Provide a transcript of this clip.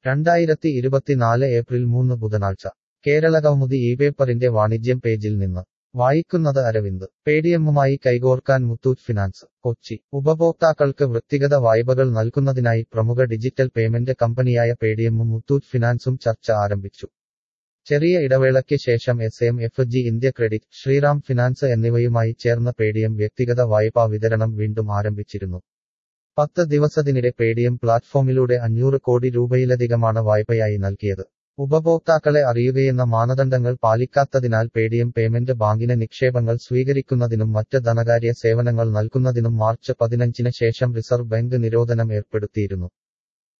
രണ്ടായിരത്തി ഇരുപത്തിനാല് ഏപ്രിൽ മൂന്ന് ബുധനാഴ്ച കേരളകൗമുദി ഈ പേപ്പറിന്റെ വാണിജ്യം പേജിൽ നിന്ന് വായിക്കുന്നത് അരവിന്ദ് പേടിഎമ്മുമായി കൈകോർക്കാൻ മുത്തൂറ്റ് ഫിനാൻസ് കൊച്ചി ഉപഭോക്താക്കൾക്ക് വ്യക്തിഗത വായ്പകൾ നൽകുന്നതിനായി പ്രമുഖ ഡിജിറ്റൽ പേയ്മെന്റ് കമ്പനിയായ പേടിഎമ്മും മുത്തൂറ്റ് ഫിനാൻസും ചർച്ച ആരംഭിച്ചു ചെറിയ ഇടവേളയ്ക്ക് ശേഷം S M F G India credit Shriram finance എന്നിവയുമായി ചേർന്ന് പേടിഎം വ്യക്തിഗത വായ്പാ വിതരണം വീണ്ടും ആരംഭിച്ചിരുന്നു പത്ത് ദിവസത്തിനിടെ പേടിഎം പ്ലാറ്റ്ഫോമിലൂടെ അഞ്ഞൂറ് കോടി രൂപയിലധികമാണ് വായ്പയായി നൽകിയത് ഉപഭോക്താക്കളെ അറിയുകയെന്ന മാനദണ്ഡങ്ങൾ പാലിക്കാത്തതിനാൽ പേടിഎം പേയ്മെന്റ് ബാങ്കിന് നിക്ഷേപങ്ങൾ സ്വീകരിക്കുന്നതിനും മറ്റ് ധനകാര്യ സേവനങ്ങൾ നൽകുന്നതിനും മാർച്ച് പതിനഞ്ചിന് ശേഷം റിസർവ് ബാങ്ക് നിരോധനം ഏർപ്പെടുത്തിയിരുന്നു